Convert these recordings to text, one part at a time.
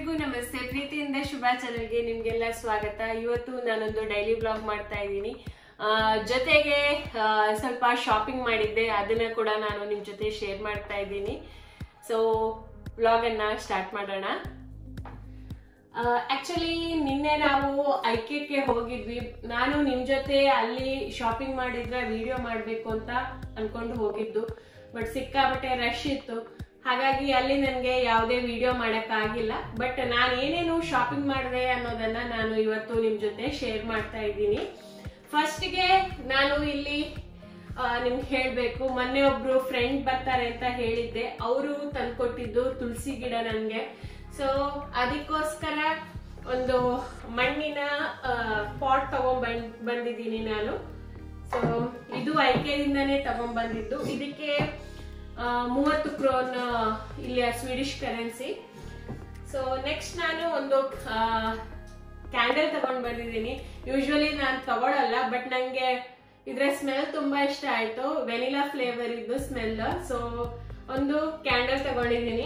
ಎಲ್ರಿಗೂ ನಮಸ್ತೆ ಪ್ರೀತಿಯಿಂದ ಶುಭ ಚಾನಲ್ಗೆ ನಿಮ್ಗೆಲ್ಲ ಸ್ವಾಗತ ಇವತ್ತು ನಾನೊಂದು ಡೈಲಿ ಬ್ಲಾಗ್ ಮಾಡ್ತಾ ಇದ್ದೀನಿ ಆ, ಜೊತೆಗೆ ಆ, ಸ್ವಲ್ಪ ಶಾಪಿಂಗ್ ಮಾಡಿದ್ದೆ ಅದನ್ನ ಕೂಡ ನಾನು ನಿಮ್ ಜೊತೆ ಶೇರ್ ಮಾಡ್ತಾ ಇದ್ದೀನಿ ಸೊ ಬ್ಲಾಗ್ ಅನ್ನ ಸ್ಟಾರ್ಟ್ ಮಾಡೋಣ ಆಕ್ಚುಲಿ ನಿನ್ನೆ ನಾವು ಐಕ್ಯಕ್ಕೆ ಹೋಗಿದ್ವಿ ನಾನು ನಿಮ್ ಜೊತೆ ಅಲ್ಲಿ ಶಾಪಿಂಗ್ ಮಾಡಿದ್ರೆ ವಿಡಿಯೋ ಮಾಡ್ಬೇಕು ಅಂತ ಅನ್ಕೊಂಡು ಹೋಗಿದ್ದು ಬಟ್ ಸಿಕ್ಕಾಪಟ್ಟೆ ರಶ್ ಇತ್ತು ಹಾಗಾಗಿ ಅಲ್ಲಿ ನನಗೆ ಯಾವುದೇ ವಿಡಿಯೋ ಮಾಡಕ್ ಆಗಿಲ್ಲ ಬಟ್ ನಾನು ಏನೇನು ಶಾಪಿಂಗ್ ಮಾಡಿದೆ ಅನ್ನೋದನ್ನ ನಾನು ಇವತ್ತು ನಿಮ್ ಜೊತೆ ಶೇರ್ ಮಾಡ್ತಾ ಇದ್ದೀನಿ ಫಸ್ಟ್ಗೆ ನಾನು ಇಲ್ಲಿ ಆ, ನಿಮ್ಗೆ ಹೇಳ್ಬೇಕು ಮೊನ್ನೆ ಒಬ್ರು ಫ್ರೆಂಡ್ ಬರ್ತಾರೆ ಅಂತ ಹೇಳಿದ್ದೆ ಅವರು ತಂದ್ಕೊಟ್ಟಿದ್ದು ತುಳಸಿ ಗಿಡ ನನ್ಗೆ ಸೊ ಅದಕ್ಕೋಸ್ಕರ ಒಂದು ಮಣ್ಣಿನ ಪಾಟ್ ತಗೊಂಡ್ ಬಂದ್ ಬಂದಿದ್ದೀನಿ ನಾನು ಸೊ ಇದು ಐಕೆದಿಂದಾನೇ ತಗೊಂಡ್ ಬಂದಿದ್ದು ಇದಕ್ಕೆ ಆ, ಮೂವತ್ತು ಕ್ರೋನ್ ಇಲ್ಲಿಯ ಸ್ವೀಡಿಶ್ ಕರೆನ್ಸಿ ಸೊ ನೆಕ್ಸ್ಟ್ ನಾನು ಒಂದು ಕ್ಯಾಂಡಲ್ ತಗೊಂಡ್ ಬಂದಿದ್ದೀನಿ ಯೂಶುವಲಿ ನಾನು ತಗೊಳಲ್ಲ ಬಟ್ ನಂಗೆ ಇದ್ರ ಸ್ಮೆಲ್ ತುಂಬಾ ಇಷ್ಟ ಆಯ್ತು ವೆನಿಲಾ ಫ್ಲೇವರ್ ಇದ್ದು ಸ್ಮೆಲ್ ಸೊ ಒಂದು ಕ್ಯಾಂಡಲ್ ತಗೊಂಡಿದ್ದೀನಿ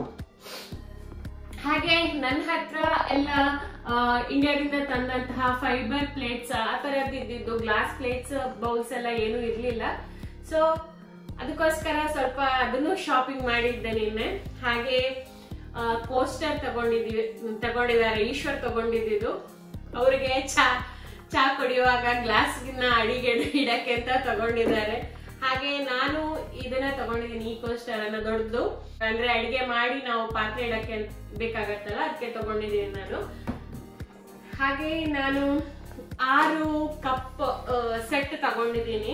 ಹಾಗೆ ನನ್ನ ಹತ್ರ ಎಲ್ಲ ಆ, ಇಂಡಿಯಾದಿಂದ ತಂದಂತಹ ಫೈಬರ್ ಪ್ಲೇಟ್ಸ್ ಆ ತರದ್ದು ಇದ್ದಿದ್ದು ಗ್ಲಾಸ್ ಪ್ಲೇಟ್ಸ್ ಬೌಲ್ಸ್ ಎಲ್ಲ ಏನು ಇರ್ಲಿಲ್ಲ ಸೊ ಅದಕ್ಕೋಸ್ಕರ ಸ್ವಲ್ಪ ಅದನ್ನು ಶಾಪಿಂಗ್ ಮಾಡಿದ್ದೆ ನಿನ್ನೆ ಹಾಗೆ ಕೋಸ್ಟರ್ ತಗೊಂಡಿದೀವಿ ತಗೊಂಡಿದ್ದಾರೆ ಈಶ್ವರ್ ತಗೊಂಡಿದ್ದು ಅವ್ರಿಗೆ ಚಾ ಚಾ ಕುಡಿಯುವಾಗ ಗ್ಲಾಸ್ಗಿನ್ನ ಅಡಿಗೆ ಇಡಕ್ಕೆ ಅಂತ ತಗೊಂಡಿದ್ದಾರೆ ಹಾಗೆ ನಾನು ಇದನ್ನ ತಗೊಂಡಿದ್ದೀನಿ ಈ ಕೋಸ್ಟರ್ ಅನ್ನ ದೊಡ್ಡದು ಅಂದ್ರೆ ಅಡಿಗೆ ಮಾಡಿ ನಾವು ಪಾತ್ರೆ ಇಡಕ್ಕೆ ಬೇಕಾಗತ್ತಲ್ಲ ಅದಕ್ಕೆ ತಗೊಂಡಿದ್ದೀನಿ ನಾನು ಹಾಗೆ ನಾನು ಆರು ಕಪ್ ಸೆಟ್ ತಗೊಂಡಿದ್ದೀನಿ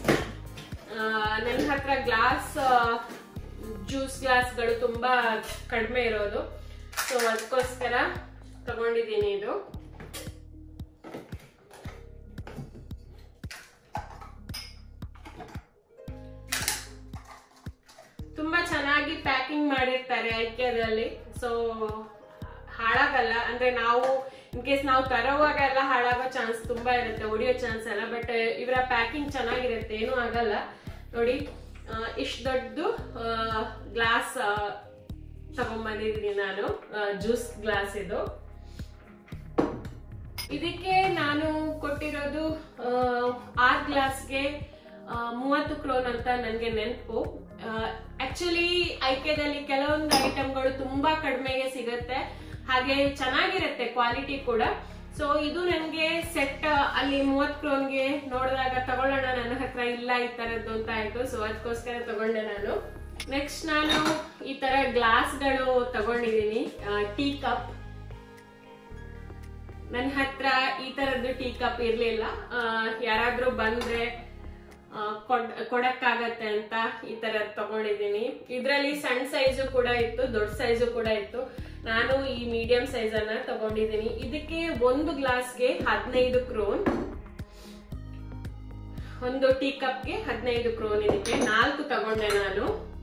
ನನ್ನ ಹತ್ರ ಗ್ಲಾಸ್ ಜ್ಯೂಸ್ ಗ್ಲಾಸ್ಗಳು ತುಂಬಾ ಕಡಿಮೆ ಇರೋದು ಸೊ ಅದಕ್ಕೋಸ್ಕರ ತಗೊಂಡಿದ್ದೀನಿ ಇದು ತುಂಬಾ ಚೆನ್ನಾಗಿ ಪ್ಯಾಕಿಂಗ್ ಮಾಡಿರ್ತಾರೆ ಐಕ್ಯದಲ್ಲಿ ಸೊ ಹಾಳಾಗಲ್ಲ ಅಂದ್ರೆ ನಾವು ಇನ್ ಕೇಸ್ ನಾವು ತರೋವಾಗ ಎಲ್ಲ ಹಾಳಾಗೋ ಚಾನ್ಸ್ ತುಂಬಾ ಇರುತ್ತೆ ಹೊಡಿಯೋ ಚಾನ್ಸ್ ಎಲ್ಲ ಬಟ್ ಇವರ ಪ್ಯಾಕಿಂಗ್ ಚೆನ್ನಾಗಿರುತ್ತೆ ಏನೂ ಆಗಲ್ಲ ನೋಡಿ ಇಷ್ಟು ದೊಡ್ಡದು ಗ್ಲಾಸ್ ತಗೊಂಡ್ಬಂದಿದ್ದೀನಿ ನಾನು ಜ್ಯೂಸ್ ಗ್ಲಾಸ್ ಇದು ಇದಕ್ಕೆ ನಾನು ಕೊಟ್ಟಿರೋದು ಆ, ಆರ್ ಗ್ಲಾಸ್ಗೆ ಆ, ಮೂವತ್ತು ಕ್ರೋನ್ ಅಂತ ನನಗೆ ನೆನಪು ಆಕ್ಚುಲಿ ಐಕ್ಯದಲ್ಲಿ ಕೆಲವೊಂದು ಐಟಮ್ಗಳು ತುಂಬಾ ಕಡಿಮೆಗೆ ಸಿಗುತ್ತೆ ಹಾಗೆ ಚೆನ್ನಾಗಿರುತ್ತೆ ಕ್ವಾಲಿಟಿ ಕೂಡ ಸೊ ಇದು ನನಗೆ ಸೆಟ್ ಅಲ್ಲಿ ಮೂವತ್ ಕ್ರೋನ್ಗೆ ನೋಡಿದಾಗ ತಗೊಳ್ಳೋಣ ನನ್ನ ಹತ್ರ ಇಲ್ಲ ಈ ತರದ್ದು ಅಂತ ಆಯ್ತು ಸೊ ಅದಕ್ಕೋಸ್ಕರ ತಗೊಂಡೆ ನಾನು ನೆಕ್ಸ್ಟ್ ನಾನು ಈ ತರ ಗ್ಲಾಸ್ಗಳು ತಗೊಂಡಿದ್ದೀನಿ ಟೀ ಕಪ್ ನನ್ನ ಹತ್ರ ಈ ತರದ್ದು ಟೀ ಕಪ್ ಇರ್ಲಿಲ್ಲ ಆ, ಯಾರಾದ್ರೂ ಬಂದ್ರೆ ಆ, ಕೊಡ್- ಕೊಡಕ್ಕಾಗತ್ತೆ ಅಂತ ಈ ತರ ತಗೊಂಡಿದ್ದೀನಿ ಇದ್ರಲ್ಲಿ ಸಣ್ಣ ಸೈಜು ಕೂಡ ಇತ್ತು ದೊಡ್ಡ ಸೈಜು ಕೂಡ ಇತ್ತು ನಾನು ಈ ಮೀಡಿಯಂ ಸೈಜ್ ಅನ್ನ ತಗೊಂಡಿದ್ದೀನಿ ಇದಕ್ಕೆ ಒಂದು ಗ್ಲಾಸ್ಗೆ ಹದಿನೈದು ಕ್ರೋನ್ ಒಂದು ಟೀ ಕಪ್ಗೆ ಹದಿನೈದು ಕ್ರೋನ್ ಇದಕ್ಕೆ ನಾಲ್ಕು ತಗೊಂಡೆ ನಾನು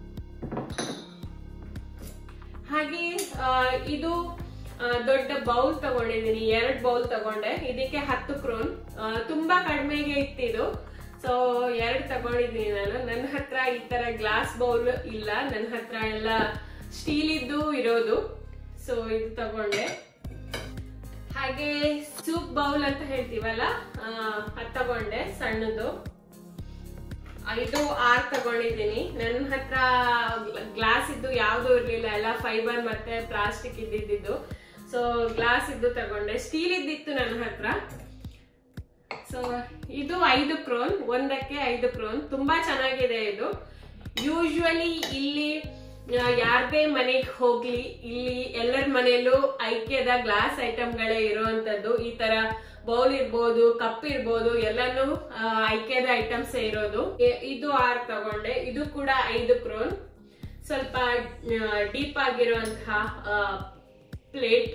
ಹಾಗೆ ಆ, ಇದು ಆ, ದೊಡ್ಡ ಬೌಲ್ ತಗೊಂಡಿದ್ದೀನಿ ಎರಡ್ ಬೌಲ್ ತಗೊಂಡೆ ಇದಕ್ಕೆ ಹತ್ತು ಕ್ರೋನ್ ಆ, ತುಂಬಾ ಕಡಿಮೆಗೆ ಇತ್ತಿದು ಸೊ ಎರಡ್ ತಗೊಂಡಿದ್ದೀನಿ ನಾನು ನನ್ನ ಹತ್ರ ಈ ತರ ಗ್ಲಾಸ್ ಬೌಲ್ ಇಲ್ಲ ನನ್ನ ಹತ್ರ ಎಲ್ಲ ಸ್ಟೀಲ್ ಇದ್ದು ಇರೋದು ಸೊ ಇದು ತಗೊಂಡೆ ಹಾಗೆ ಸೂಪ್ ಬೌಲ್ ಅಂತ ಹೇಳ್ತೀವಲ್ಲ ಆ, ಅದ್ ತಗೊಂಡೆ ಸಣ್ಣದು ಇದು ಆರ್ ತಗೊಂಡಿದ್ದೀನಿ ನನ್ನ ಹತ್ರ ಗ್ಲಾಸ್ ಇದ್ದು ಯಾವ್ದು ಇರ್ಲಿಲ್ಲ ಎಲ್ಲ ಫೈಬರ್ ಮತ್ತೆ ಪ್ಲಾಸ್ಟಿಕ್ ಇದ್ದಿದ್ದು ಸೊ ಗ್ಲಾಸ್ ಇದ್ದು ತಗೊಂಡೆ ಸ್ಟೀಲ್ ಇದ್ದಿತ್ತು ನನ್ನ ಹತ್ರ ಸೊ ಇದು ಐದು ಕ್ರೋನ್ ಒಂದಕ್ಕೆ ಐದು ಕ್ರೋನ್ ತುಂಬಾ ಚೆನ್ನಾಗಿದೆ ಇದು ಯೂಶುವಲಿ ಇಲ್ಲಿ ಆ, ಯಾರ್ದೇ ಮನೆಗೆ ಹೋಗ್ಲಿ ಇಲ್ಲಿ ಎಲ್ಲರ ಮನೆಯಲ್ಲೂ ಐಕ್ಯದ ಗ್ಲಾಸ್ ಐಟಮ್ಗಳೇ ಇರುವಂತದ್ದು ಈ ತರ ಬೌಲ್ ಇರ್ಬೋದು ಕಪ್ ಇರ್ಬೋದು ಎಲ್ಲಾನು ಆ, ಐಕ್ಯದ ಐಟಮ್ಸ್ ಇರೋದು ಎ- ಇದು ಆರ್ ತಗೊಂಡೆ ಇದು ಕೂಡ ಐದು ಕ್ರೋನ್ ಸ್ವಲ್ಪ ಡೀಪ್ ಆಗಿರುವಂತಹ ಪ್ಲೇಟ್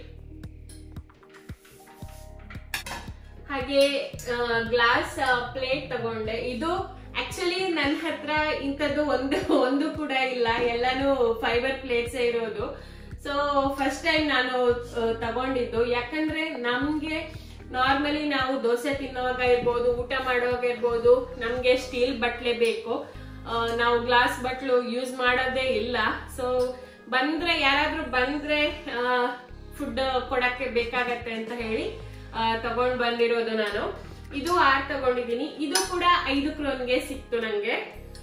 ಹಾಗೆ ಗ್ಲಾಸ್ ಪ್ಲೇಟ್ ತಗೊಂಡೆ ಇದು ಆಕ್ಚುಲಿ ನನ್ನ ಹತ್ರ ಇಂಥದ್ದು ಒಂದು ಒಂದು ಕೂಡ ಇಲ್ಲ ಎಲ್ಲಾನು ಫೈಬರ್ ಪ್ಲೇಟ್ಸ್ ಇರೋದು ಸೊ ಫಸ್ಟ್ ಟೈಮ್ ನಾನು ಆ, ತಗೊಂಡಿದ್ದು ಯಾಕಂದ್ರೆ ನಮ್ಗೆ ನಾರ್ಮಲಿ ನಾವು ದೋಸೆ ತಿನ್ನುವಾಗ ಇರ್ಬೋದು ಊಟ ಮಾಡುವಾಗ ಇರ್ಬೋದು ನಮ್ಗೆ ಸ್ಟೀಲ್ ಬಟ್ಲೆ ಬೇಕು ಆ, ನಾವು ಗ್ಲಾಸ್ ಬಟ್ಲು ಯೂಸ್ ಮಾಡೋದೇ ಇಲ್ಲ ಸೊ ಬಂದ್ರೆ ಯಾರಾದ್ರೂ ಬಂದ್ರೆ ಫುಡ್ ಕೊಡಕ್ಕೆ ಬೇಕಾಗತ್ತೆ ಅಂತ ಹೇಳಿ ಆ, ತಗೊಂಡ್ ಬಂದಿರೋದು ನಾನು ಇದು ಆರ್ ತಗೊಂಡಿದ್ದೀನಿ ಇದು ಕೂಡ ಐದು ಕ್ರೋನ್ಗೆ ಸಿಕ್ತು ನಂಗೆ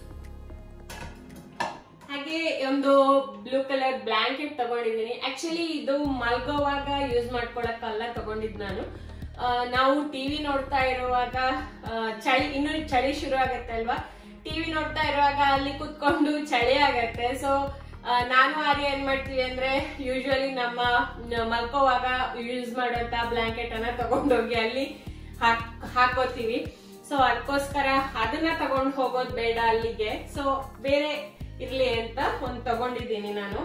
ಹಾಗೆ ಒಂದು ಬ್ಲೂ ಕಲರ್ ಬ್ಲಾಂಕೆಟ್ ತಗೊಂಡಿದ್ದೀನಿ ಆಕ್ಚುಲಿ ಇದು ಮಲ್ಗೋವಾಗ ಯೂಸ್ ಮಾಡ್ಕೊಳಕ್ಕಲ್ಲ ತಗೊಂಡಿದ್ ನಾನು ಆ, ನಾವು ಟಿವಿ ನೋಡ್ತಾ ಇರುವಾಗ ಆ, ಚಳಿ ಇನ್ನು ಚಳಿ ಶುರು ಆಗತ್ತೆ ಅಲ್ವಾ ಟಿವಿ ನೋಡ್ತಾ ಇರುವಾಗ ಅಲ್ಲಿ ಕುತ್ಕೊಂಡು ಚಳಿ ಆಗತ್ತೆ ಸೊ ನಾನು ಆರ್ಯ ಏನ್ ಮಾಡ್ತೀವಿ ಅಂದ್ರೆ ಯೂಶುವಲಿ ನಮ್ಮ ನ- ಮಲ್ಕೋವಾಗ ಯೂಸ್ ಮಾಡುವಂತ ಬ್ಲಾಂಕೆಟ್ ಅನ್ನ ತಗೊಂಡೋಗಿ ಅಲ್ಲಿ ಹಾಕ್ ಹಾಕೋತೀವಿ ಸೊ ಅದಕ್ಕೋಸ್ಕರ ಅದನ್ನ ತಗೊಂಡ್ ಹೋಗೋದ್ ಬೇಡ ಅಲ್ಲಿಗೆ ಸೊ ಬೇರೆ ಇರ್ಲಿ ಅಂತ ಒಂದ್ ತಗೊಂಡಿದ್ದೀನಿ ನಾನು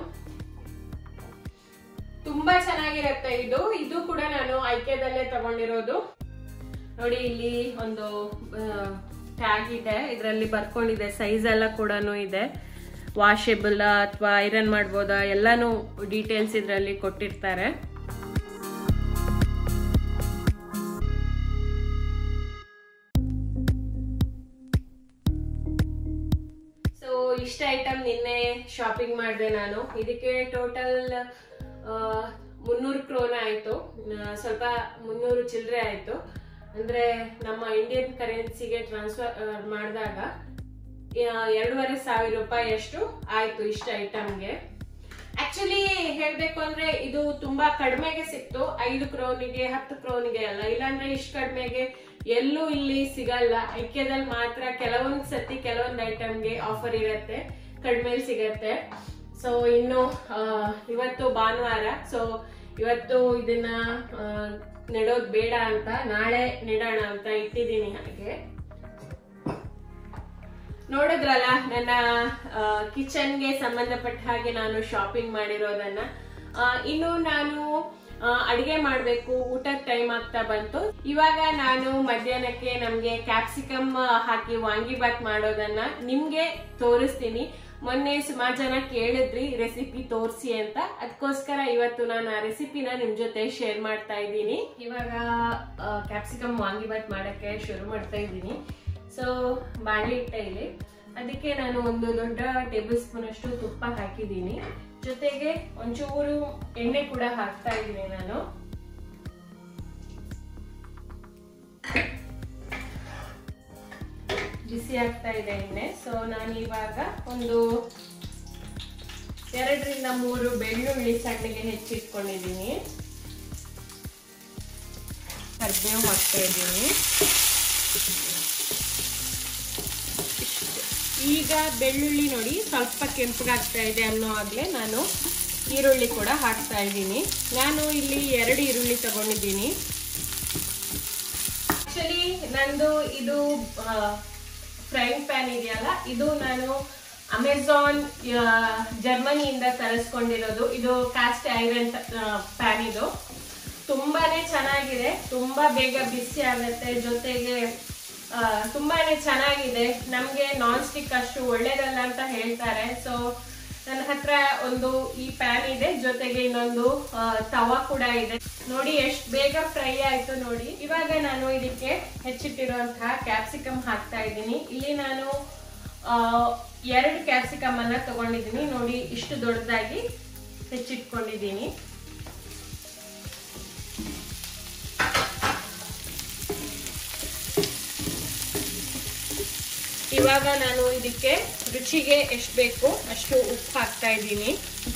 ತುಂಬಾ ಚೆನ್ನಾಗಿರತ್ತೆ ಇದು ಇದು ಕೂಡ ನಾನು ಐಕ್ಯದಲ್ಲೇ ತಗೊಂಡಿರೋದು ನೋಡಿ ಇಲ್ಲಿ ಒಂದು ಟ್ಯಾಗ್ ಇದೆ ಇದರಲ್ಲಿ ಬರ್ಕೊಂಡಿದೆ ಸೈಜ್ ಎಲ್ಲ ಕೂಡ ಇದೆ ವಾಷೆಬಲ್ ಅಥವಾ ಐರನ್ ಮಾಡ್ಬೋದಾ ಎಲ್ಲಾನು ಡೀಟೇಲ್ಸ್ ಇದರಲ್ಲಿ ಕೊಟ್ಟಿರ್ತಾರೆ ಸೊ ಇಷ್ಟ ಐಟಮ್ ನಿನ್ನೆ ಶಾಪಿಂಗ್ ಮಾಡಿದೆ ನಾನು ಇದಕ್ಕೆ ಟೋಟಲ್ ಮುನ್ನೂರು ಕ್ರೋನ ಆಯ್ತು ಆ, ಸ್ವಲ್ಪ ಮುನ್ನೂರು ಚಿಲ್ಲರೆ ಆಯ್ತು ಅಂದ್ರೆ ನಮ್ಮ ಇಂಡಿಯನ್ ಕರೆನ್ಸಿಗೆ ಟ್ರಾನ್ಸ್ಫರ್ ಮಾಡಿದಾಗ ಎರಡೂವರೆ ಸಾವಿರ ರೂಪಾಯಿ ಅಷ್ಟು ಆಯ್ತು ಇಷ್ಟ ಐಟಮ್ಗೆ ಆಕ್ಚುಲಿ ಹೇಳ್ಬೇಕು ಅಂದ್ರೆ ಇದು ತುಂಬಾ ಕಡಿಮೆಗೆ ಸಿಕ್ತು ಐದು ಕ್ರೋನಿಗೆ ಹತ್ತು ಕ್ರೋನಿಗೆ ಅಲ್ಲ ಇಲ್ಲಾಂದ್ರೆ ಇಷ್ಟು ಕಡಿಮೆಗೆ ಎಲ್ಲೂ ಇಲ್ಲಿ ಸಿಗಲ್ಲ ಐಕ್ಯದಲ್ಲಿ ಮಾತ್ರ ಕೆಲವೊಂದ್ ಸತಿ ಕೆಲವೊಂದ್ ಐಟಮ್ಗೆ ಆಫರ್ ಇರತ್ತೆ ಕಡಿಮೆ ಸಿಗತ್ತೆ ಸೊ ಇನ್ನು ಆ, ಇವತ್ತು ಭಾನುವಾರ ಸೊ ಇವತ್ತು ಇದನ್ನ ಆ, ನೆಡೋದ್ ಬೇಡ ಅಂತ ನಾಳೆ ನೆಡೋಣ ಅಂತ ಇಟ್ಟಿದ್ದೀನಿ ಹಾಗೆ ನೋಡಿದ್ರಲ್ಲ ನನ್ನ ಕಿಚನ್ಗೆ ಸಂಬಂಧಪಟ್ಟ ಹಾಗೆ ನಾನು ಶಾಪಿಂಗ್ ಮಾಡಿರೋದನ್ನ ಆ, ಇನ್ನು ನಾನು ಆ, ಅಡಿಗೆ ಮಾಡ್ಬೇಕು ಊಟದ ಟೈಮ್ ಆಗ್ತಾ ಬಂತು ಇವಾಗ ನಾನು ಮಧ್ಯಾಹ್ನಕ್ಕೆ ನಮ್ಗೆ ಕ್ಯಾಪ್ಸಿಕಮ್ ಹಾಕಿ ವಾಂಗಿಬಾತ್ ಮಾಡೋದನ್ನ ನಿಮ್ಗೆ ತೋರಿಸ್ತೀನಿ ಮೊನ್ನೆ ಸುಮಾರು ಜನ ಕೇಳಿದ್ರಿ ರೆಸಿಪಿ ತೋರಿಸಿ ಅಂತ ಅದಕ್ಕೋಸ್ಕರ ಇವತ್ತು ನಾನು ಆ ರೆಸಿಪಿನ ನಿಮ್ ಜೊತೆ ಶೇರ್ ಮಾಡ್ತಾ ಇದ್ದೀನಿ ಇವಾಗ ಕ್ಯಾಪ್ಸಿಕಮ್ ವಾಂಗಿಬಾತ್ ಮಾಡಕ್ಕೆ ಶುರು ಮಾಡ್ತಾ ಇದ್ದೀನಿ ಸೊ ಬಾಣಲಿ ಇಟ್ಟ ಇಲ್ಲಿ ಅದಕ್ಕೆ ನಾನು ಒಂದು ದೊಡ್ಡ ಟೇಬಲ್ ಸ್ಪೂನ್ ಅಷ್ಟು ತುಪ್ಪ ಹಾಕಿದ್ದೀನಿ ಜೊತೆಗೆ ಒಂಚೂರು ಎಣ್ಣೆ ಕೂಡ ಹಾಕ್ತಾ ಇದ್ದೀನಿ ನಾನು ಬಿಸಿ ಆಗ್ತಾ ಇದೆ ಎಣ್ಣೆ ಸೊ ನಾನು ಇವಾಗ ಒಂದು ಎರಡರಿಂದ ಮೂರು ಬೆಳ್ಳುಳ್ಳಿ ಸಣ್ಣಗೆ ಹೆಚ್ಚಿಟ್ಕೊಂಡಿದ್ದೀನಿ ಕರ್ಬೇವು ಹಾಕ್ತಾ ಇದ್ದೀನಿ ಈಗ ಬೆಳ್ಳುಳ್ಳಿ ನೋಡಿ ಸ್ವಲ್ಪ ಕೆಂಪಗಾಗ್ತಾ ಇದೆ ಅನ್ನೋ ಆಗ್ಲೇ ನಾನು ಈರುಳ್ಳಿ ಕೂಡ ಹಾಕ್ತಾ ಇದ್ದೀನಿ ನಾನು ಇಲ್ಲಿ ಎರಡು ಈರುಳ್ಳಿ ತಗೊಂಡಿದ್ದೀನಿ ಆಕ್ಚುಲಿ ನಂದು ಇದು ಫ್ರೈಂಗ್ ಪ್ಯಾನ್ ಇದೆಯಲ್ಲ ಇದು ನಾನು ಅಮೆಝಾನ್ ಜರ್ಮನಿಯಿಂದ ತರಿಸ್ಕೊಂಡಿರೋದು ಇದು ಕಾಸ್ಟ್ ಐರನ್ ಪ್ಯಾನ್ ಇದು ತುಂಬಾನೇ ಚೆನ್ನಾಗಿದೆ ತುಂಬಾ ಬೇಗ ಬಿಸಿ ಆಗುತ್ತೆ ಜೊತೆಗೆ ಆ, ತುಂಬಾನೇ ಚೆನ್ನಾಗಿದೆ ನಮ್ಗೆ ನಾನ್ ಸ್ಟಿಕ್ ಅಷ್ಟು ಒಳ್ಳೇದಲ್ಲ ಅಂತ ಹೇಳ್ತಾರೆ ಸೊ ನನ್ನ ಹತ್ರ ಒಂದು ಈ ಪ್ಯಾನ್ ಇದೆ ಜೊತೆಗೆ ಇನ್ನೊಂದು ಆ, ತವಾ ಕೂಡ ಇದೆ ನೋಡಿ ಎಷ್ಟು ಬೇಗ ಫ್ರೈ ಆಯ್ತು ನೋಡಿ ಇವಾಗ ನಾನು ಇದಕ್ಕೆ ಹೆಚ್ಚಿಟ್ಟಿರುವಂತಹ ಕ್ಯಾಪ್ಸಿಕಮ್ ಹಾಕ್ತಾ ಇದ್ದೀನಿ ಇಲ್ಲಿ ನಾನು ಆ, ಎರಡು ಕ್ಯಾಪ್ಸಿಕಮ್ ಅನ್ನ ತಗೊಂಡಿದ್ದೀನಿ ನೋಡಿ ಇಷ್ಟು ದೊಡ್ಡದಾಗಿ ಹೆಚ್ಚಿಟ್ಕೊಂಡಿದ್ದೀನಿ ಇವಾಗ ನಾನು ಇದಕ್ಕೆ ರುಚಿಗೆ ಎಷ್ಟು ಬೇಕು ಅಷ್ಟು ಉಪ್ಪು ಹಾಕ್ತಾ ಇದ್ದೀನಿ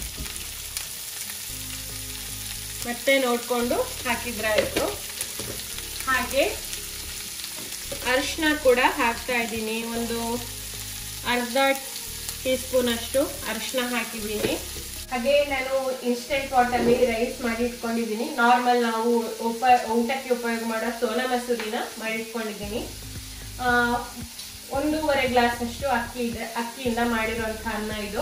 ಮತ್ತೆ ನೋಡ್ಕೊಂಡು ಹಾಕಿದ್ರಾಯ್ತು ಹಾಗೆ ಅರಿಶಿನ ಕೂಡ ಹಾಕ್ತಾ ಇದ್ದೀನಿ ಒಂದು ಅರ್ಧ ಟೀ ಸ್ಪೂನ್ ಅಷ್ಟು ಅರಿಶಿನ ಹಾಕಿದ್ದೀನಿ ಹಾಗೆ ನಾನು ಇನ್ಸ್ಟೆಂಟ್ ಪಾಟಲ್ಲಿ ರೈಸ್ ಮಾಡಿ ಇಟ್ಕೊಂಡಿದ್ದೀನಿ ನಾರ್ಮಲ್ ನಾವು ಉಪ ಊಟಕ್ಕೆ ಉಪಯೋಗ ಮಾಡೋ ಸೋನಾ ಮಸೂರಿನ ಮಾಡಿಟ್ಕೊಂಡಿದ್ದೀನಿ ಆ, ಒಂದೂವರೆ ಗ್ಲಾಸ್ ಅಷ್ಟು ಅಕ್ಕಿ ಇದೆ ಅಕ್ಕಿಯಿಂದ ಮಾಡಿರುವಂಥ ಅನ್ನ ಇದು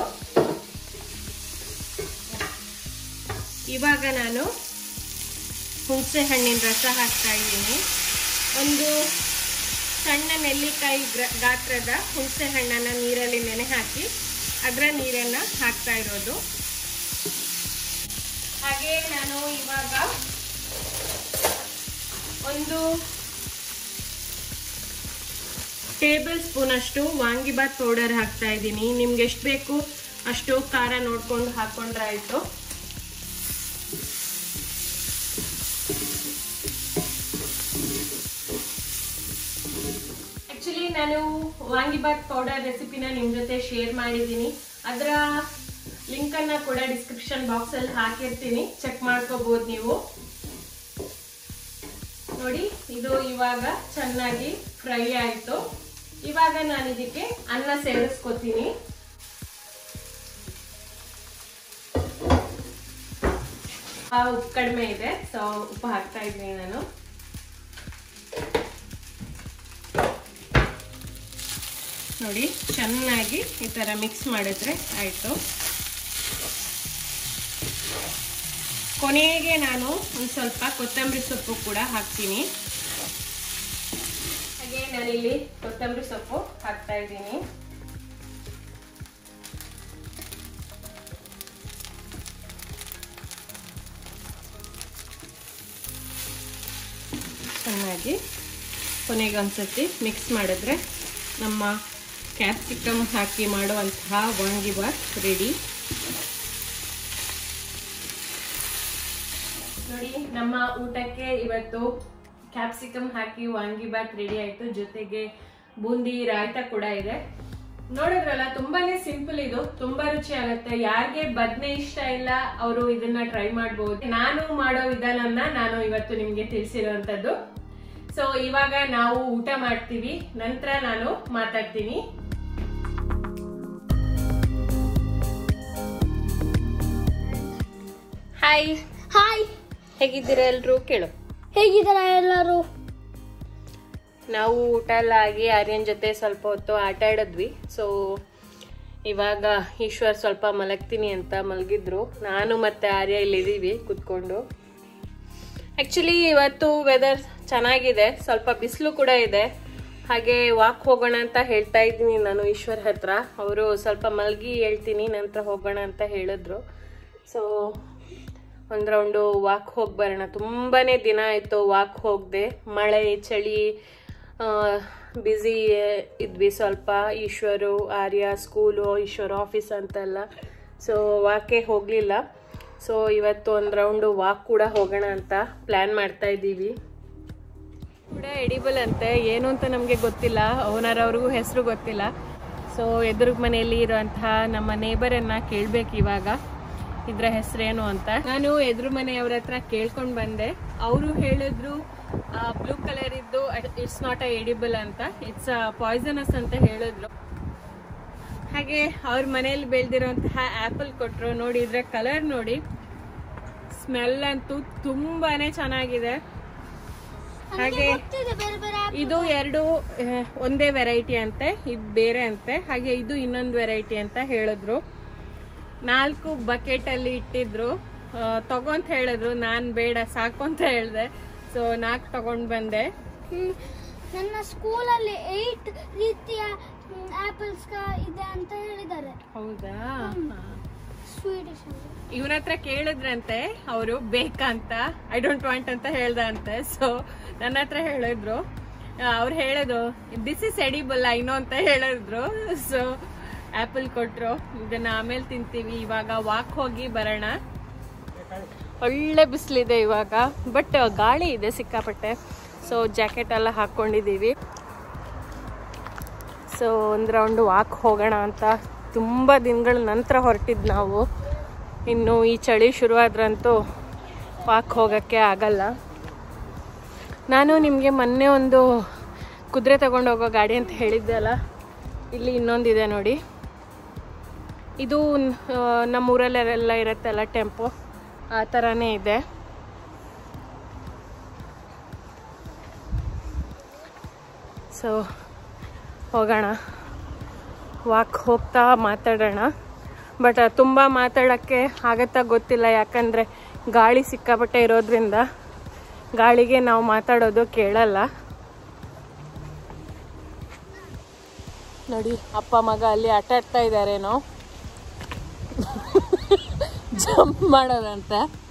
ಇವಾಗ ನಾನು ಹುಣಸೆ ಹಣ್ಣಿನ ರಸ ಹಾಕ್ತಾ ಇದ್ದೀನಿ ಒಂದು ಸಣ್ಣ ನೆಲ್ಲಿಕಾಯಿ ಗ್ರ- ಗಾತ್ರದ ಹುಣಸೆ ಹಣ್ಣನ್ನು ನೀರಲ್ಲಿ ನೆನೆ ಹಾಕಿ ಅದರ ನೀರನ್ನು ಹಾಕ್ತಾ ಇರೋದು ಹಾಗೆ ನಾನು ಇವಾಗ ಒಂದು ಟೇಬಲ್ ಸ್ಪೂನ್ ಅಷ್ಟು ವಾಂಗಿಬಾತ್ ಪೌಡರ್ ಹಾಕ್ತಾ ಇದ್ದೀನಿ ನಿಮ್ಗೆ ಎಷ್ಟು ಬೇಕು ಅಷ್ಟು ಖಾರ ನೋಡ್ಕೊಂಡು ಹಾಕೊಂಡ್ರೆ ಆಯ್ತು ನಾನು ವಾಂಗಿಬಾತ್ ಪೌಡರ್ ರೆಸಿಪಿನ ನಿಮ್ ಜೊತೆ ಶೇರ್ ಮಾಡಿದ್ದೀನಿ ಅದರ ಲಿಂಕ್ ಅನ್ನ ಕೂಡ ಡಿಸ್ಕ್ರಿಪ್ಷನ್ ಬಾಕ್ಸ್ ಅಲ್ಲಿ ಹಾಕಿರ್ತೀನಿ ಚೆಕ್ ಮಾಡ್ಕೋಬಹುದು ನೀವು ನೋಡಿ ಇದು ಇವಾಗ ಚೆನ್ನಾಗಿ ಫ್ರೈ ಆಯ್ತು ಇವಾಗ ನಾನು ಇದಕ್ಕೆ ಅನ್ನ ಸೇರಿಸ್ಕೊತೀನಿ ಆ, ಉಪ್ಪು ಕಡಿಮೆ ಇದೆ ಸೊ ಉಪ್ಪು ಹಾಕ್ತಾ ಇದ್ದೀನಿ ನಾನು ನೋಡಿ ಚೆನ್ನಾಗಿ ಈ ತರ ಮಿಕ್ಸ್ ಮಾಡಿದ್ರೆ ಆಯ್ತು ಕೊನೆಗೆ ನಾನು ಒಂದು ಸ್ವಲ್ಪ ಕೊತ್ತಂಬರಿ ಸೊಪ್ಪು ಕೂಡ ಹಾಕ್ತೀನಿ ಹಾಗೆ ನಾನಿಲ್ಲಿ ಕೊತ್ತಂಬರಿ ಸೊಪ್ಪು ಹಾಕ್ತಾ ಇದ್ದೀನಿ ಚೆನ್ನಾಗಿ ಕೊನೆಗೆ ಒಂದ್ಸತಿ ಮಿಕ್ಸ್ ಮಾಡಿದ್ರೆ ನಮ್ಮ ಕ್ಯಾಪ್ಸಿಕಮ್ ಹಾಕಿ ಮಾಡುವಂತಹ ವಾಂಗಿಬಾತ್ ರೆಡಿ ನೋಡಿ ನಮ್ಮ ಊಟಕ್ಕೆ ಇವತ್ತು ಕ್ಯಾಪ್ಸಿಕಮ್ ಹಾಕಿ ವಾಂಗಿಬಾತ್ ರೆಡಿ ಆಯ್ತು ಜೊತೆಗೆ ಬೂಂದಿ ರಾಯ್ತ ಕೂಡ ಇದೆ ನೋಡಿದ್ರಲ್ಲ ತುಂಬಾನೇ ಸಿಂಪಲ್ ಇದು ತುಂಬಾ ರುಚಿ ಆಗುತ್ತೆ ಯಾರಿಗೆ ಬದ್ನೆ ಇಷ್ಟ ಇಲ್ಲ ಅವರು ಇದನ್ನ ಟ್ರೈ ಮಾಡಬಹುದು ನಾನು ಮಾಡೋ ವಿಧಾನನ ನಾನು ಇವತ್ತು ನಿಮ್ಗೆ ತಿಳಿಸಿರುವಂತದ್ದು ಸೊ ಇವಾಗ ನಾವು ಊಟ ಮಾಡ್ತೀವಿ ನಂತರ ನಾನು ಮಾತಾಡ್ತೀನಿ ಹಾಯ್ ಹಾಯ್ ಹೇಗಿದ್ದೀರಾ ಎಲ್ರು ಕೇಳು ಹೇಗಿದ್ದಾರೆ ಎಲ್ಲರೂ ನಾವು ಊಟ ಎಲ್ಲ ಆಗಿ ಆರ್ಯನ್ ಜೊತೆ ಸ್ವಲ್ಪ ಹೊತ್ತು ಆಟ ಆಡಿದ್ವಿ ಸೊ ಇವಾಗ ಈಶ್ವರ್ ಸ್ವಲ್ಪ ಮಲಗ್ತೀನಿ ಅಂತ ಮಲಗಿದ್ರು ನಾನು ಮತ್ತೆ ಆರ್ಯ ಇಲ್ಲಿದ್ದೀವಿ ಕುತ್ಕೊಂಡು ಆ್ಯಕ್ಚುಲಿ ಇವತ್ತು ವೆದರ್ ಚೆನ್ನಾಗಿದೆ ಸ್ವಲ್ಪ ಬಿಸಿಲು ಕೂಡ ಇದೆ ಹಾಗೆ ವಾಕ್ ಹೋಗೋಣ ಅಂತ ಹೇಳ್ತಾ ಇದ್ದೀನಿ ನಾನು ಈಶ್ವರ್ ಹತ್ರ ಅವರು ಸ್ವಲ್ಪ ಮಲಗಿ ಹೇಳ್ತೀನಿ ನಂತರ ಹೋಗೋಣ ಅಂತ ಹೇಳಿದ್ರು ಸೊ ಒಂದು ರೌಂಡು ವಾಕ್ ಹೋಗಿ ಬರೋಣ ತುಂಬಾ ದಿನ ಆಯಿತು ವಾಕ್ ಹೋಗದೆ ಮಳೆ ಚಳಿ ಬ್ಯುಸಿ ಇದ್ವಿ ಸ್ವಲ್ಪ ಈಶ್ವರು ಆರ್ಯ ಸ್ಕೂಲು ಈಶ್ವರ್ ಆಫೀಸ್ ಅಂತೆಲ್ಲ ಸೊ ವಾಕೆ ಹೋಗಲಿಲ್ಲ ಸೊ ಇವತ್ತು ಒಂದು ರೌಂಡು ವಾಕ್ ಕೂಡ ಹೋಗೋಣ ಅಂತ ಪ್ಲ್ಯಾನ್ ಮಾಡ್ತಾ ಇದ್ದೀವಿ ಕೂಡ ಎಡಿಬಲ್ ಅಂತೆ ಏನು ಅಂತ ನಮಗೆ ಗೊತ್ತಿಲ್ಲ ಓನರ್ ಅವ್ರಿಗೂ ಹೆಸರು ಗೊತ್ತಿಲ್ಲ ಸೊ ಎದುರು ಮನೆಯಲ್ಲಿ ಇರುವಂತಹ ನಮ್ಮ ನೇಬರನ್ನ ಕೇಳ್ಬೇಕು ಇವಾಗ ಇದ್ರ ಹೆಸರೇನು ಅಂತ ನಾನು ಎದುರು ಮನೆಯವ್ರ ಹತ್ರ ಕೇಳ್ಕೊಂಡ್ ಬಂದೆ ಅವರು ಹೇಳಿದ್ರು ಬ್ಲೂ ಕಲರ್ ಇದ್ದು ಇಟ್ಸ್ ನಾಟ್ ಅ ಎಡಿಬಲ್ ಅಂತ ಇಟ್ಸ್ ಪಾಯ್ಸನಸ್ ಅಂತ ಹೇಳಿದ್ರು ಹಾಗೆ ಅವ್ರ ಮನೆಯಲ್ಲಿ ಬೆಳೆದಿರುವಂತಹ ಆಪಲ್ ಕೊಟ್ರು ನೋಡಿ ಇದ್ರ ಕಲರ್ ನೋಡಿ ಸ್ಮೆಲ್ ಅಂತೂ ತುಂಬಾನೇ ಚೆನ್ನಾಗಿದೆ ಹಾಗೆ ಗೊತ್ತಿದೆ ಬೇರೆ ಬೇರೆ app. ಇದು ಎರಡು ಆ, ಒಂದೇ ವೆರೈಟಿ ಅಂತೆ ಇದು ಬೇರೆ ಅಂತೆ ಹಾಗೆ ಇದು ಇನ್ನೊಂದು ವೆರೈಟಿ ಅಂತ ಹೇಳಿದ್ರು ನಾಲ್ಕು ಬಕೆಟ್ ಅಲ್ಲಿ ಇಟ್ಟಿದ್ರು ಆ, ತಗೋ ಅಂತ ಹೇಳಿದ್ರು ನಾನ್ ಬೇಡ ಸಾಕು ಅಂತ ಹೇಳ್ದೆ ಸೊ ನಾಲ್ಕು ತಗೊಂಡ್ ಬಂದೆ ಹ್ಮ್. ನನ್ನ ಸ್ಕೂಲಲ್ಲಿ ಏಟ್ ರೀತಿಯ ಆಪಲ್ಸ್ ಇದೆ ಅಂತ ಹೇಳಿದ್ದಾರೆ ಹೌದಾ ಸ್ವೀಡಿಶ್ ಇವ್ರ ಹತ್ರ ಕೇಳಿದ್ರಂತೆ ಅವರು ಬೇಕಾ ಅಂತ ಐ ಡೋಂಟ್ ವಾಂಟ್ ಅಂತ ಹೇಳ್ದ ಅಂತೆ ಸೊ ನನ್ನ ಹತ್ರ ಹೇಳಿದ್ರು ಅವ್ರು ಹೇಳಿದ್ರು ದಿಸ್ ಇಸ್ ಎಡಿಬಲ್ ಐನೋ ಅಂತ ಹೇಳಿದ್ರು ಸೊ ಆಪಲ್ ಕೊಟ್ರು ಇದನ್ನ ಆಮೇಲೆ ತಿಂತೀವಿ ಇವಾಗ ವಾಕ್ ಹೋಗಿ ಬರೋಣ ಒಳ್ಳೆ ಬಿಸಿಲಿದೆ ಇವಾಗ ಬಟ್ ಗಾಳಿ ಇದೆ ಸಿಕ್ಕಾಪಟ್ಟೆ ಸೊ ಜಾಕೆಟ್ ಎಲ್ಲ ಹಾಕ್ಕೊಂಡಿದ್ದೀವಿ ಸೊ ಒಂದು ರೌಂಡ್ ವಾಕ್ ಹೋಗೋಣ ಅಂತ ತುಂಬ ದಿನಗಳ ನಂತರ ಹೊರಟಿದ್ದು ನಾವು ಇನ್ನು ಈ ಚಳಿ ಶುರುವಾದ್ರಂತೂ ವಾಕ್ ಹೋಗೋಕ್ಕೆ ಆಗಲ್ಲ ನಾನು ನಿಮಗೆ ಮೊನ್ನೆ ಒಂದು ಕುದುರೆ ತಗೊಂಡು ಹೋಗೋ ಗಾಡಿ ಅಂತ ಹೇಳಿದ್ದೆ ಅಲ್ಲ ಇಲ್ಲಿ ಇನ್ನೊಂದಿದೆ ನೋಡಿ ಇದು ಆ, ನಮ್ಮ ಊರಲ್ಲೆಲ್ಲ ಇರುತ್ತಲ್ಲ ಟೆಂಪೋ ಆ ಥರನೇ ಇದೆ ಸೊ ಹೋಗೋಣ ವಾಕ್ ಹೋಗ್ತಾ ಮಾತಾಡೋಣ ಬಟ್ ತುಂಬ ಮಾತಾಡೋಕ್ಕೆ ಆಗತ್ತಾ ಗೊತ್ತಿಲ್ಲ ಯಾಕಂದರೆ ಗಾಳಿ ಸಿಕ್ಕಾಪಟ್ಟೆ ಇರೋದ್ರಿಂದ ಗಾಳಿಗೆ ನಾವು ಮಾತಾಡೋದು ಕೇಳಲ್ಲ ನೋಡಿ ಅಪ್ಪ ಮಗ ಅಲ್ಲಿ ಆಟ ಆಡ್ತಾ ಇದ್ದಾರೇನೋ ಜಂಪ್ ಮಾಡೋದಂತ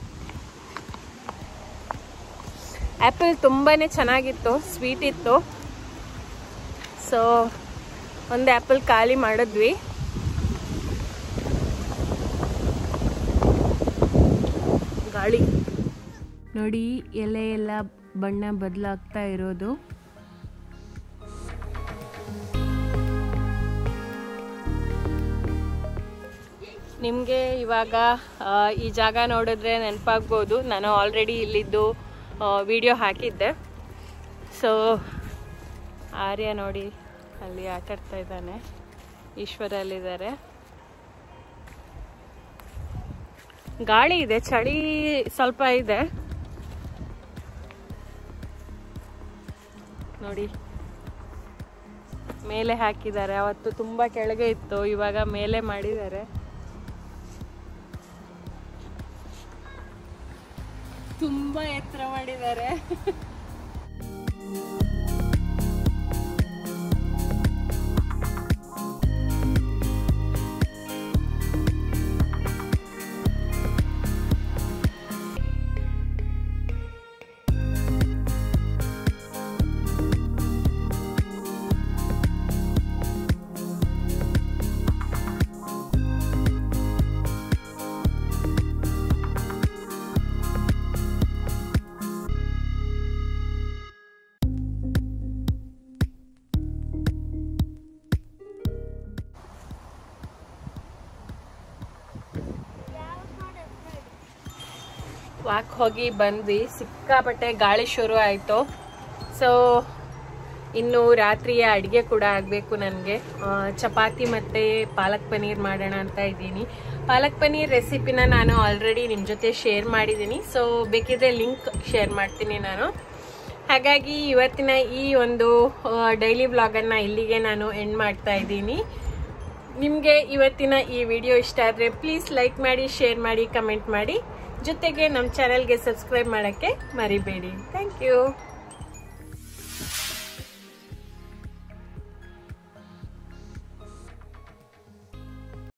ಆ್ಯಪಲ್ ತುಂಬಾ ಚೆನ್ನಾಗಿತ್ತು ಸ್ವೀಟ್ ಇತ್ತು ಸೊ ಒಂದು ಆ್ಯಪಲ್ ಖಾಲಿ ಮಾಡಿದ್ವಿ ಗಾಳಿ ನೋಡಿ ಎಲೆ ಎಲ್ಲ ಬಣ್ಣ ಬದಲಾಗ್ತಾ ಇರೋದು ನಿಮಗೆ ಇವಾಗ ಆ, ಈ ಜಾಗ ನೋಡಿದ್ರೆ ನೆನಪಾಗ್ಬೋದು ನಾನು ಆಲ್ರೆಡಿ ಇಲ್ಲಿದ್ದು ವಿಡಿಯೋ ಹಾಕಿದ್ದೆ ಸೊ ಆರ್ಯ ನೋಡಿ ಅಲ್ಲಿ ಆಟ ಆಡ್ತಾ ಇದ್ದಾನೆ ಈಶ್ವರ ಅಲ್ಲಿದ್ದಾರೆ ಗಾಳಿ ಇದೆ ಚಳಿ ಸ್ವಲ್ಪ ಇದೆ ನೋಡಿ ಮೇಲೆ ಹಾಕಿದ್ದಾರೆ ಅವತ್ತು ತುಂಬಾ ಕೆಳಗೆ ಇತ್ತು ಇವಾಗ ಮೇಲೆ ಮಾಡಿದ್ದಾರೆ ತುಂಬಾ ಎತ್ತರ ಮಾಡಿದ್ದಾರೆ ವಾಕ್ ಹೋಗಿ ಬಂದ್ವಿ ಸಿಕ್ಕಾಪಟ್ಟೆ ಗಾಳಿ ಶುರು ಆಯಿತು ಸೊ ಇನ್ನು ರಾತ್ರಿಯ ಅಡುಗೆ ಕೂಡ ಆಗಬೇಕು ನನಗೆ ಚಪಾತಿ ಮತ್ತು ಪಾಲಕ್ ಪನ್ನೀರ್ ಮಾಡೋಣ ಅಂತ ಇದ್ದೀನಿ ಪಾಲಕ್ ಪನ್ನೀರ್ ರೆಸಿಪಿನ ನಾನು ಆಲ್ರೆಡಿ ನಿಮ್ಮ ಜೊತೆ ಶೇರ್ ಮಾಡಿದ್ದೀನಿ ಸೊ ಬೇಕಿದ್ರೆ ಲಿಂಕ್ ಶೇರ್ ಮಾಡ್ತೀನಿ ನಾನು ಹಾಗಾಗಿ ಇವತ್ತಿನ ಈ ಒಂದು ಡೈಲಿ ವ್ಲಾಗನ್ನು ಇಲ್ಲಿಗೆ ನಾನು ಎಂಡ್ ಮಾಡ್ತಾ ಇದ್ದೀನಿ ನಿಮಗೆ ಇವತ್ತಿನ ಈ ವಿಡಿಯೋ ಇಷ್ಟ ಆದರೆ ಪ್ಲೀಸ್ ಲೈಕ್ ಮಾಡಿ ಶೇರ್ ಮಾಡಿ ಕಮೆಂಟ್ ಮಾಡಿ ಜೊತೆಗೆ ನಮ್ಮ ಚಾನಲ್ಗೆ ಸಬ್ಸ್ಕ್ರೈಬ್ ಮಾಡೋಕ್ಕೆ ಮರಿಬೇಡಿ ಥ್ಯಾಂಕ್ ಯು